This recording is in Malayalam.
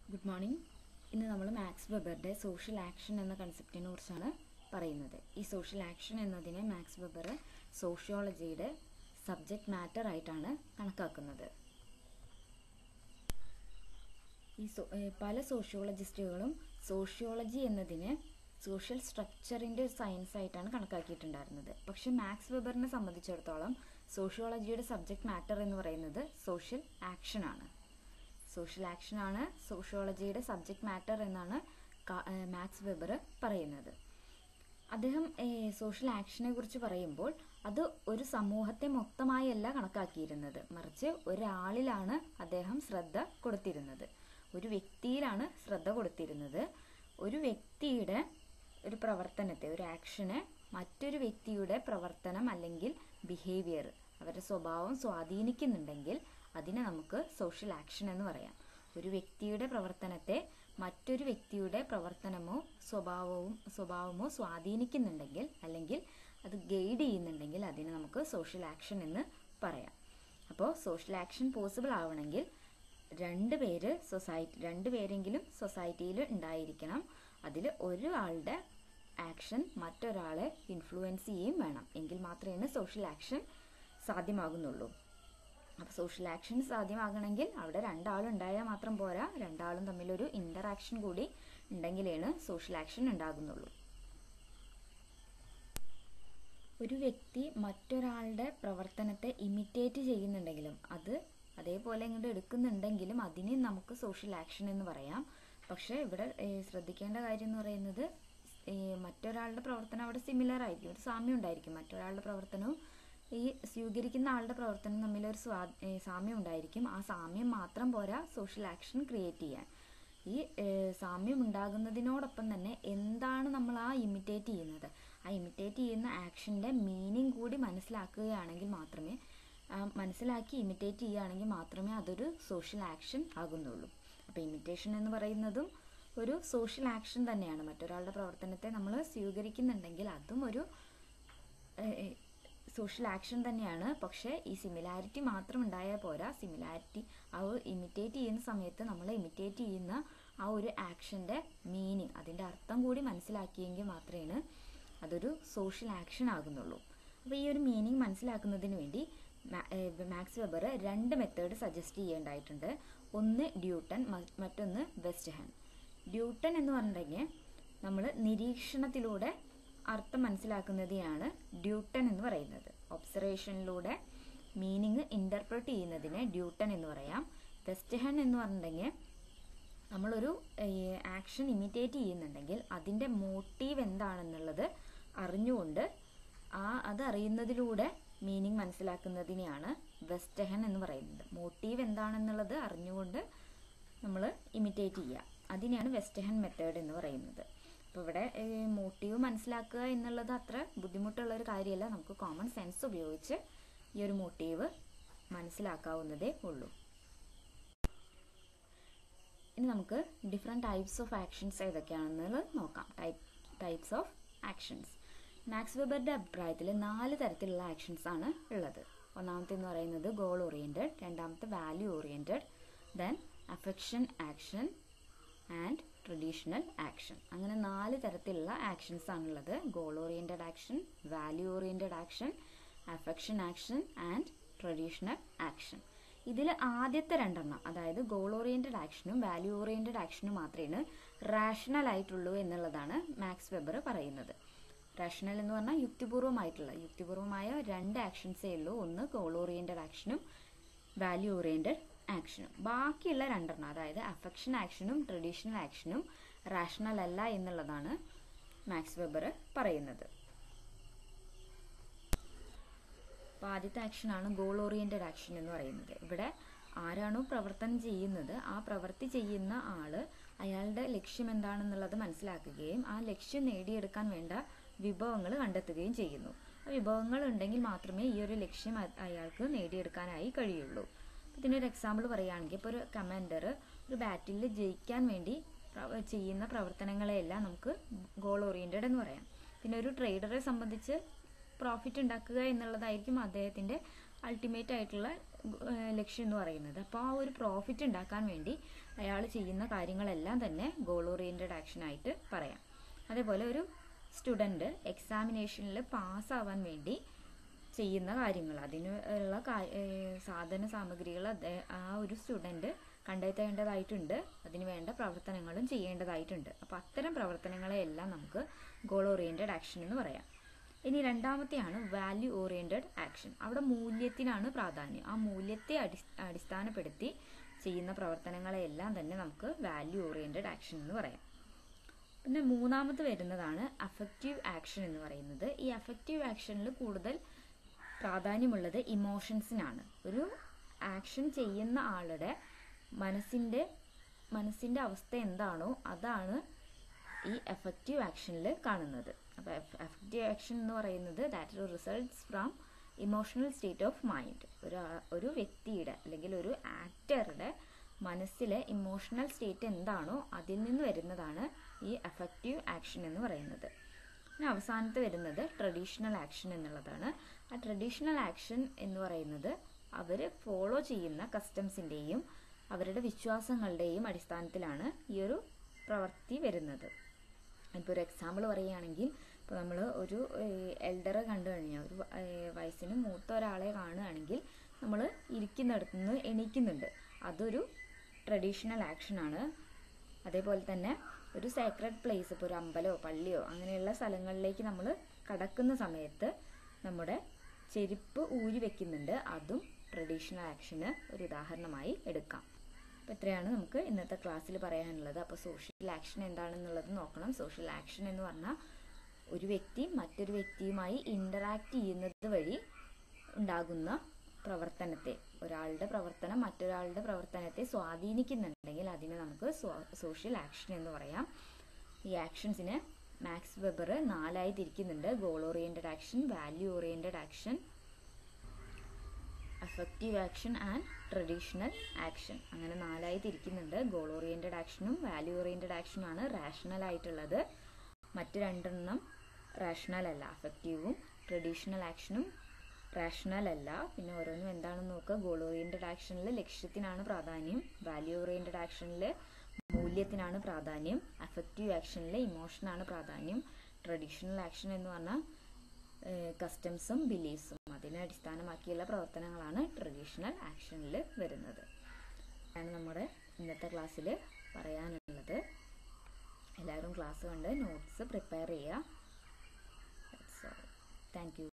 ഗുഡ് മോർണിംഗ് ഇന്ന് നമ്മൾ മാക്സ് വെബറുടെ സോഷ്യൽ ആക്ഷൻ എന്ന കൺസെപ്റ്റിനെ കുറിച്ചാണ് പറയുന്നത് ഈ സോഷ്യൽ ആക്ഷൻ എന്നതിനെ മാക്സ് വെബർ സോഷ്യോളജിയുടെ സബ്ജക്റ്റ് മാറ്റർ ആയിട്ടാണ് കണക്കാക്കുന്നത് ഈ സോ ഏഹ് പല സോഷ്യോളജിസ്റ്റുകളും സോഷ്യോളജി എന്നതിനെ സോഷ്യൽ സ്ട്രക്ചറിൻ്റെ ഒരു സയൻസ് ആയിട്ടാണ് കണക്കാക്കിയിട്ടുണ്ടായിരുന്നത് പക്ഷെ മാക്സ് വെബറിനെ സംബന്ധിച്ചിടത്തോളം സോഷ്യോളജിയുടെ സബ്ജക്റ്റ് മാറ്റർ എന്ന് പറയുന്നത് സോഷ്യൽ ആക്ഷൻ ആണ് സോഷ്യൽ ആക്ഷൻ ആണ് സോഷ്യോളജിയുടെ സബ്ജക്റ്റ് മാറ്റർ എന്നാണ് കാ- ഏഹ് മാക്സ് വെബർ പറയുന്നത് അദ്ദേഹം സോഷ്യൽ ആക്ഷനെ കുറിച്ച് പറയുമ്പോൾ അത് ഒരു സമൂഹത്തെ മൊത്തമായല്ല കണക്കാക്കിയിരുന്നത് മറിച്ച് ഒരാളിലാണ് അദ്ദേഹം ശ്രദ്ധ കൊടുത്തിരുന്നത് ഒരു വ്യക്തിയിലാണ് ശ്രദ്ധ കൊടുത്തിരുന്നത് ഒരു വ്യക്തിയുടെ ഒരു പ്രവർത്തനത്തെ ഒരു ആക്ഷനെ മറ്റൊരു വ്യക്തിയുടെ പ്രവർത്തനം അല്ലെങ്കിൽ ബിഹേവിയർ അവരുടെ സ്വഭാവം സ്വാധീനിക്കുന്നുണ്ടെങ്കിൽ അതിനെ നമുക്ക് സോഷ്യൽ ആക്ഷൻ എന്ന് പറയാം ഒരു വ്യക്തിയുടെ പ്രവർത്തനത്തെ മറ്റൊരു വ്യക്തിയുടെ പ്രവർത്തനമോ സ്വഭാവവും സ്വഭാവമോ സ്വാധീനിക്കുന്നുണ്ടെങ്കിൽ അല്ലെങ്കിൽ അത് ഗൈഡ് ചെയ്യുന്നുണ്ടെങ്കിൽ അതിനെ നമുക്ക് സോഷ്യൽ ആക്ഷൻ എന്ന് പറയാം അപ്പോൾ സോഷ്യൽ ആക്ഷൻ പോസിബിൾ ആവണമെങ്കിൽ രണ്ട് പേര് സൊസൈറ്റി രണ്ട് പേരെങ്കിലും സൊസൈറ്റിയിൽ ഉണ്ടായിരിക്കണം അതിൽ ഒരാളുടെ ആക്ഷൻ മറ്റൊരാളെ ഇൻഫ്ലുവൻസ് ചെയ്യുകയും വേണം എങ്കിൽ മാത്രമേ സോഷ്യൽ ആക്ഷൻ സാധ്യമാകുന്നുള്ളൂ അപ്പോൾ സോഷ്യൽ ആക്ഷൻ സാധ്യമാകണമെങ്കിൽ അവിടെ രണ്ടാളും ഉണ്ടായാൽ മാത്രം പോരാ രണ്ടാളും തമ്മിലൊരു ഇൻ്ററാക്ഷൻ കൂടി ഉണ്ടെങ്കിലാണ് സോഷ്യൽ ആക്ഷൻ ഉണ്ടാകുന്നുള്ളൂ ഒരു വ്യക്തി മറ്റൊരാളുടെ പ്രവർത്തനത്തെ ഇമിറ്റേറ്റ് ചെയ്യുന്നുണ്ടെങ്കിലും അത് അതേപോലെ ഇങ്ങോട്ട് എടുക്കുന്നുണ്ടെങ്കിലും അതിനെ നമുക്ക് സോഷ്യൽ ആക്ഷൻ എന്ന് പറയാം പക്ഷേ ഇവിടെ ഏഹ്, ശ്രദ്ധിക്കേണ്ട കാര്യം എന്ന് പറയുന്നത് ഏഹ്, മറ്റൊരാളുടെ പ്രവർത്തനം അവിടെ സിമിലർ ആയിരിക്കും ഒരു സാമ്യം ഉണ്ടായിരിക്കും മറ്റൊരാളുടെ പ്രവർത്തനവും ഈ സ്വീകരിക്കുന്ന ആളുടെ പ്രവർത്തനം തമ്മിൽ ഒരു സ്വാ ഏഹ്, സാമ്യം ഉണ്ടായിരിക്കും ആ സാമ്യം മാത്രം പോരാ സോഷ്യൽ ആക്ഷൻ ക്രിയേറ്റ് ചെയ്യാൻ ഈ ഏഹ്, സാമ്യം ഉണ്ടാകുന്നതിനോടൊപ്പം തന്നെ എന്താണ് നമ്മൾ ആ ഇമിറ്റേറ്റ് ചെയ്യുന്നത് ആ ഇമിറ്റേറ്റ് ചെയ്യുന്ന ആക്ഷൻ്റെ മീനിങ് കൂടി മനസ്സിലാക്കുകയാണെങ്കിൽ മാത്രമേ ആ, മനസ്സിലാക്കി ഇമിറ്റേറ്റ് ചെയ്യുകയാണെങ്കിൽ മാത്രമേ അതൊരു സോഷ്യൽ ആക്ഷൻ ആകുന്നുള്ളൂ അപ്പോൾ ഇമിറ്റേഷൻ എന്ന് പറയുന്നതും ഒരു സോഷ്യൽ ആക്ഷൻ തന്നെയാണ് മറ്റൊരാളുടെ പ്രവർത്തനത്തെ നമ്മൾ സ്വീകരിക്കുന്നുണ്ടെങ്കിൽ അതും ഒരു സോഷ്യൽ ആക്ഷൻ തന്നെയാണ് പക്ഷേ ഈ സിമിലാരിറ്റി മാത്രം ഉണ്ടായാൽ പോരാ സിമിലാരിറ്റി ആ ഇമിറ്റേറ്റ് ചെയ്യുന്ന സമയത്ത് നമ്മൾ ഇമിറ്റേറ്റ് ചെയ്യുന്ന ആ ഒരു ആക്ഷൻ്റെ മീനിങ് അതിൻ്റെ അർത്ഥം കൂടി മനസ്സിലാക്കിയെങ്കിൽ മാത്രമേ അതൊരു സോഷ്യൽ ആക്ഷൻ ആകുന്നുള്ളൂ അപ്പോൾ ഈ ഒരു മീനിങ് മനസ്സിലാക്കുന്നതിന് വേണ്ടി മാ- ഏഹ് മാക്സ് വെബർ രണ്ട് മെത്തേഡ് സജസ്റ്റ് ചെയ്യേണ്ടതായിട്ടുണ്ട് ഒന്ന് ഡ്യൂട്ടൺ മ- മറ്റൊന്ന് വെസ്റ്റ് ഹാൻ ഡ്യൂട്ടൺ എന്ന് പറഞ്ഞിട്ടുണ്ടെങ്കിൽ നമ്മൾ നിരീക്ഷണത്തിലൂടെ അർത്ഥം മനസ്സിലാക്കുന്നതിനാണ് ഡ്യൂട്ടൺ എന്ന് പറയുന്നത് ഒബ്സർവേഷനിലൂടെ മീനിങ് ഇൻ്റർപ്രറ്റ് ചെയ്യുന്നതിനെ ഡ്യൂട്ടൺ എന്ന് പറയാം വെസ്റ്റ് ഹാൻ എന്ന് പറഞ്ഞിട്ടുണ്ടെങ്കിൽ നമ്മളൊരു ആക്ഷൻ ഇമിറ്റേറ്റ് ചെയ്യുന്നുണ്ടെങ്കിൽ അതിൻ്റെ മോട്ടീവ് എന്താണെന്നുള്ളത് അറിഞ്ഞുകൊണ്ട് ആ അത് അറിയുന്നതിലൂടെ മീനിങ് മനസ്സിലാക്കുന്നതിനെയാണ് വെസ്റ്റഹൻ എന്ന് പറയുന്നത് മോട്ടീവ് എന്താണെന്നുള്ളത് അറിഞ്ഞുകൊണ്ട് നമ്മൾ ഇമിറ്റേറ്റ് ചെയ്യുക അതിനെയാണ് വെസ്റ്റഹൻ മെത്തേഡ് എന്ന് പറയുന്നത് അപ്പോൾ ഇവിടെ മോട്ടീവ് മനസ്സിലാക്കുക എന്നുള്ളത് അത്ര ബുദ്ധിമുട്ടുള്ള ഒരു കാര്യമല്ല നമുക്ക് കോമൺ സെൻസ് ഉപയോഗിച്ച് ഈ ഒരു മോട്ടീവ് മനസ്സിലാക്കാവുന്നതേ ഉള്ളൂ ഇനി നമുക്ക് ഡിഫറെൻറ്റ് ടൈപ്സ് ഓഫ് ആക്ഷൻസ് ഏതൊക്കെയാണെന്നുള്ളത് നോക്കാം type types of actions Max വെബറുടെ അഭിപ്രായത്തിൽ നാല് തരത്തിലുള്ള ആക്ഷൻസ് ആണ് ഉള്ളത് ഒന്നാമത്തെ എന്ന് പറയുന്നത് ഗോൾ ഓറിയൻറ്റഡ് രണ്ടാമത്തെ value oriented then affection action and traditional action അങ്ങനെ നാല് തരത്തിലുള്ള ആക്ഷൻസ് ആണുള്ളത് goal oriented action value oriented action affection action and traditional action ഇതിൽ ആദ്യത്തെ രണ്ടെണ്ണം അതായത് ഗോൾ ഓറിയൻറ്റഡ് ആക്ഷനും വാല്യൂ ഓറിയൻറ്റഡ് ആക്ഷനും മാത്രമേ റാഷണൽ ആയിട്ടുള്ളൂ എന്നുള്ളതാണ് മാക്സ് വെബർ പറയുന്നത് റാഷണൽ എന്ന് പറഞ്ഞാൽ യുക്തിപൂർവമായിട്ടുള്ള യുക്തിപൂർവമായ രണ്ട് ആക്ഷൻസേ ഉള്ളൂ ഒന്ന് ഗോൾ ഓറിയൻറ്റഡ് ആക്ഷനും വാല്യൂ ഓറിയൻറ്റഡ് ആക്ഷനും ബാക്കിയുള്ള രണ്ടെണ്ണം അതായത് അഫെക്ഷൻ ആക്ഷനും ട്രഡീഷണൽ ആക്ഷനും റാഷണൽ അല്ല എന്നുള്ളതാണ് മാക്സ് വെബർ പറയുന്നത് അപ്പോൾ ആദ്യത്തെ ആക്ഷനാണ് ഗോൾ ഓറിയൻറ്റഡ് ആക്ഷൻ എന്ന് പറയുന്നത് ഇവിടെ ആരാണോ പ്രവർത്തനം ചെയ്യുന്നത് ആ പ്രവൃത്തി ചെയ്യുന്ന ആള് അയാളുടെ ലക്ഷ്യം എന്താണെന്നുള്ളത് മനസ്സിലാക്കുകയും ആ ലക്ഷ്യം നേടിയെടുക്കാൻ വേണ്ട വിഭവങ്ങൾ കണ്ടെത്തുകയും ചെയ്യുന്നു ആ വിഭവങ്ങൾ ഉണ്ടെങ്കിൽ മാത്രമേ ഈ ഒരു ലക്ഷ്യം അ- അയാൾക്ക് നേടിയെടുക്കാനായി കഴിയുള്ളൂ ഇതിനൊരു എക്സാമ്പിൾ പറയുകയാണെങ്കിൽ ഇപ്പോൾ ഒരു കമാൻഡർ ഒരു ബാറ്റിൽ ജയിക്കാൻ വേണ്ടി പ്രവ- ചെയ്യുന്ന പ്രവർത്തനങ്ങളെയെല്ലാം നമുക്ക് ഗോൾ ഓറിയൻറ്റഡ് എന്ന് പറയാം പിന്നെ ഒരു ട്രേഡറെ സംബന്ധിച്ച് പ്രോഫിറ്റ് ഉണ്ടാക്കുക എന്നുള്ളതായിരിക്കും അദ്ദേഹത്തിൻ്റെ അൾട്ടിമേറ്റ് ആയിട്ടുള്ള ഏഹ്, ലക്ഷ്യം എന്ന് പറയുന്നത് അപ്പോൾ ആ ഒരു പ്രോഫിറ്റ് ഉണ്ടാക്കാൻ വേണ്ടി അയാൾ ചെയ്യുന്ന കാര്യങ്ങളെല്ലാം തന്നെ ഗോൾ ഓറിയൻറ്റഡ് ആക്ഷൻ ആയിട്ട് പറയാം അതേപോലെ ഒരു സ്റ്റുഡൻറ്റ് എക്സാമിനേഷനിൽ പാസ്സാവാൻ വേണ്ടി ചെയ്യുന്ന കാര്യങ്ങൾ അതിന് ഉള്ള കാ- ഏഹ് സാധന സാമഗ്രികൾ അദ്ദേഹ- ആ ഒരു സ്റ്റുഡൻറ്റ് കണ്ടെത്തേണ്ടതായിട്ടുണ്ട് അതിന് വേണ്ട പ്രവർത്തനങ്ങളും ചെയ്യേണ്ടതായിട്ടുണ്ട് അപ്പോൾ അത്തരം പ്രവർത്തനങ്ങളെയെല്ലാം നമുക്ക് ഗോൾ ഓറിയൻറ്റഡ് ആക്ഷൻ എന്ന് പറയാം ഇനി രണ്ടാമത്തെയാണ് വാല്യൂ ഓറിയൻറ്റഡ് ആക്ഷൻ അവിടെ മൂല്യത്തിനാണ് പ്രാധാന്യം ആ മൂല്യത്തെ അടി അടിസ്ഥാനപ്പെടുത്തി ചെയ്യുന്ന പ്രവർത്തനങ്ങളെയെല്ലാം തന്നെ നമുക്ക് വാല്യൂ ഓറിയൻറ്റഡ് ആക്ഷൻ എന്ന് പറയാം പിന്നെ മൂന്നാമത് വരുന്നതാണ് അഫക്റ്റീവ് ആക്ഷൻ എന്ന് പറയുന്നത് ഈ അഫക്റ്റീവ് ആക്ഷനിൽ കൂടുതൽ പ്രാധാന്യമുള്ളത് ഇമോഷൻസിനാണ് ഒരു ആക്ഷൻ ചെയ്യുന്ന ആളുടെ മനസ്സിൻ്റെ മനസ്സിൻ്റെ അവസ്ഥ എന്താണോ അതാണ് ഈ എഫക്റ്റീവ് ആക്ഷനിൽ കാണുന്നത് അപ്പോൾ എഫക്റ്റീവ് ആക്ഷൻ എന്ന് പറയുന്നത് that results from emotional state of mind ഒരു ആ- ഒരു വ്യക്തിയുടെ അല്ലെങ്കിൽ ഒരു ആക്ടറുടെ മനസ്സിലെ ഇമോഷണൽ സ്റ്റേറ്റ് എന്താണോ അതിൽ നിന്ന് വരുന്നതാണ് ഈ എഫക്റ്റീവ് ആക്ഷൻ എന്ന് പറയുന്നത് പിന്നെ അവസാനത്ത് വരുന്നത് ട്രഡീഷണൽ ആക്ഷൻ എന്നുള്ളതാണ് ആ ട്രഡീഷണൽ ആക്ഷൻ എന്ന് പറയുന്നത് അവർ ഫോളോ ചെയ്യുന്ന കസ്റ്റംസിൻ്റെയും അവരുടെ വിശ്വാസങ്ങളുടെയും അടിസ്ഥാനത്തിലാണ് ഈ ഒരു പ്രവൃത്തി വരുന്നത് ഇപ്പോൾ ഒരു എക്സാമ്പിൾ പറയുകയാണെങ്കിൽ ഇപ്പോൾ നമ്മൾ ഒരു എൽഡറെ കണ്ടു കഴിഞ്ഞാൽ ഒരു വ- ഏഹ് വയസ്സിന് മൂത്ത ഒരാളെ കാണുകയാണെങ്കിൽ നമ്മൾ ഇരിക്കുന്നിടത്തു നിന്ന് എണീക്കുന്നുണ്ട് അതൊരു ട്രഡീഷണൽ ആക്ഷനാണ് അതേപോലെ തന്നെ ഒരു സേക്രഡ് പ്ലേസ് ഇപ്പോൾ ഒരു അമ്പലമോ പള്ളിയോ അങ്ങനെയുള്ള സ്ഥലങ്ങളിലേക്ക് നമ്മൾ കടക്കുന്ന സമയത്ത് നമ്മുടെ ചെരുപ്പ് ഊരി വെക്കുന്നുണ്ട് അതും ട്രഡീഷണൽ ആക്ഷന് ഒരു ഉദാഹരണമായി എടുക്കാം അപ്പോൾ ഇത്രയാണ് നമുക്ക് ഇന്നത്തെ ക്ലാസ്സിൽ പറയാനുള്ളത് അപ്പോൾ സോഷ്യൽ ആക്ഷൻ എന്താണെന്നുള്ളത് നോക്കണം സോഷ്യൽ ആക്ഷൻ എന്ന് പറഞ്ഞാൽ ഒരു വ്യക്തി മറ്റൊരു വ്യക്തിയുമായി ഇൻ്ററാക്ട് ചെയ്യുന്നത് വഴി ഉണ്ടാകുന്ന പ്രവർത്തനത്തെ ഒരാളുടെ പ്രവർത്തനം മറ്റൊരാളുടെ പ്രവർത്തനത്തെ സ്വാധീനിക്കുന്നുണ്ടെങ്കിൽ അതിനെ നമുക്ക് സോഷ്യൽ ആക്ഷൻ എന്ന് പറയാം ഈ ആക്ഷൻസിനെ മാക്സ് വെബർ നാലായി തിരിക്കുന്നുണ്ട് goal oriented action value oriented action affective action and traditional action അങ്ങനെ നാലായി തിരിക്കുന്നുണ്ട് ഗോൾ ഓറിയൻറ്റഡ് ആക്ഷനും വാല്യൂ ഓറിയൻറ്റഡ് ആക്ഷനും ആണ് റാഷണൽ ആയിട്ടുള്ളത് മറ്റ് രണ്ടെണ്ണം റാഷണൽ അല്ല അഫക്റ്റീവും ട്രഡീഷണൽ ആക്ഷനും റാഷണൽ അല്ല പിന്നെ ഓരോന്നും എന്താണെന്ന് നോക്കുക ഗോൾ ഓറിയൻറ്റഡ് ആക്ഷനിൽ ലക്ഷ്യത്തിനാണ് പ്രാധാന്യം വാല്യൂ ഓറിയൻറ്റഡ് ആക്ഷനിൽ മൂല്യത്തിനാണ് പ്രാധാന്യം അഫക്റ്റീവ് ആക്ഷനിൽ ഇമോഷനാണ് പ്രാധാന്യം ട്രഡീഷണൽ ആക്ഷൻ എന്ന് പറഞ്ഞാൽ കസ്റ്റംസും ബിലീഫ്സും അതിനെ അടിസ്ഥാനമാക്കിയുള്ള പ്രവർത്തനങ്ങളാണ് ട്രഡീഷണൽ ആക്ഷനിൽ വരുന്നത് ആണ് നമ്മുടെ ഇന്നത്തെ ക്ലാസ്സിൽ പറയാനുള്ളത് എല്ലാവരും ക്ലാസ് കണ്ട് നോട്ട്സ് പ്രിപ്പയർ ചെയ്യുക താങ്ക് യു